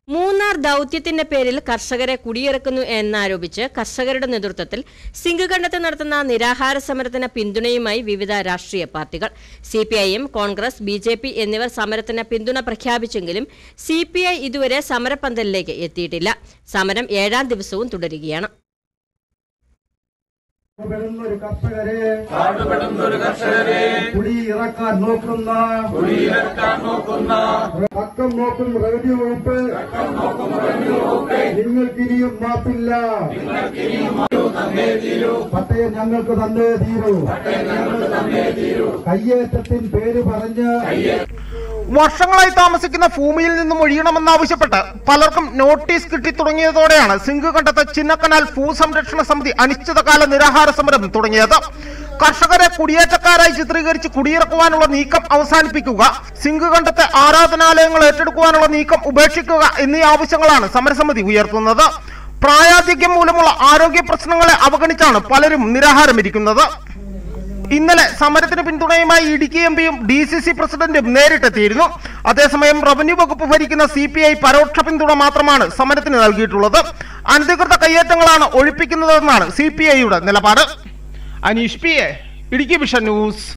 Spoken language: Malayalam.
മൂന്നാർ ദൗത്യത്തിന്റെ പേരിൽ കർഷകരെ കുടിയിറക്കുന്നു എന്നാരോപിച്ച് കർഷകരുടെ നേതൃത്വത്തിൽ സിങ്ക് കണ്ടത്ത് നടത്തുന്ന നിരാഹാര സമരത്തിന് പിന്തുണയുമായി വിവിധ രാഷ്ട്രീയ പാർട്ടികൾ C P I M Congress B J P എന്നിവർ സമരത്തിന് പിന്തുണ പ്രഖ്യാപിച്ചെങ്കിലും സി പി ഐ ഇതുവരെ സമരപന്തലിലേക്ക് എത്തിയിട്ടില്ല സമരം ഏഴാം ദിവസവും തുടരുകയാണ് പാടുപെടുന്ന ഒരു കർഷകരെ പാടുപെടുന്ന ഒരു കർഷകരെ കുടിയിറക്കാൻ നോക്കുന്ന കുടിയിറക്കാൻ നോക്കുന്ന പക്കം നോക്കും റവന്യൂ വകുപ്പ് നിങ്ങൾക്കിനിയും മാപ്പില്ല പട്ടയം ഞങ്ങൾക്ക് തന്നേ തീരൂ കയ്യേറ്റത്തിൻ പേര് പറഞ്ഞ് വർഷങ്ങളായി താമസിക്കുന്ന ഭൂമിയിൽ നിന്നും ഒഴിയണമെന്നാവശ്യപ്പെട്ട് പലർക്കും നോട്ടീസ് കിട്ടി തുടങ്ങിയതോടെയാണ് സിങ്ക് കണ്ടത്ത് ചിന്നക്കനാൽ ഭൂസംരക്ഷണ സമിതി അനിശ്ചിതകാല നിരാഹാര സമരം തുടങ്ങിയത് കർഷകരെ കുടിയേറ്റക്കാരായി ചിത്രീകരിച്ച് കുടിയിറക്കുവാനുള്ള നീക്കം അവസാനിപ്പിക്കുക സിങ്ക് കണ്ടത്തെ ആരാധനാലയങ്ങൾ ഏറ്റെടുക്കുവാനുള്ള നീക്കം ഉപേക്ഷിക്കുക എന്നീ ആവശ്യങ്ങളാണ് സമരസമിതി ഉയർത്തുന്നത് പ്രായാധിക്യം മൂലമുള്ള ആരോഗ്യ പ്രശ്നങ്ങളെ അവഗണിച്ചാണ് പലരും നിരാഹാരമിരിക്കുന്നത് ഇന്നലെ സമരത്തിന് പിന്തുണയുമായി ഇടുക്കി എം പിയും ഡി സി സി പ്രസിഡന്റും നേരിട്ടെത്തിയിരുന്നു അതേസമയം റവന്യൂ വകുപ്പ് ഭരിക്കുന്ന സി പി ഐ പരോക്ഷ പിന്തുണ മാത്രമാണ് സമരത്തിന് നൽകിയിട്ടുള്ളത് അനധികൃത കയ്യേറ്റങ്ങളാണ് ഒഴിപ്പിക്കുന്നതെന്നാണ് സി പി ഐയുടെ നിലപാട് Aneesh P A Idukki vision news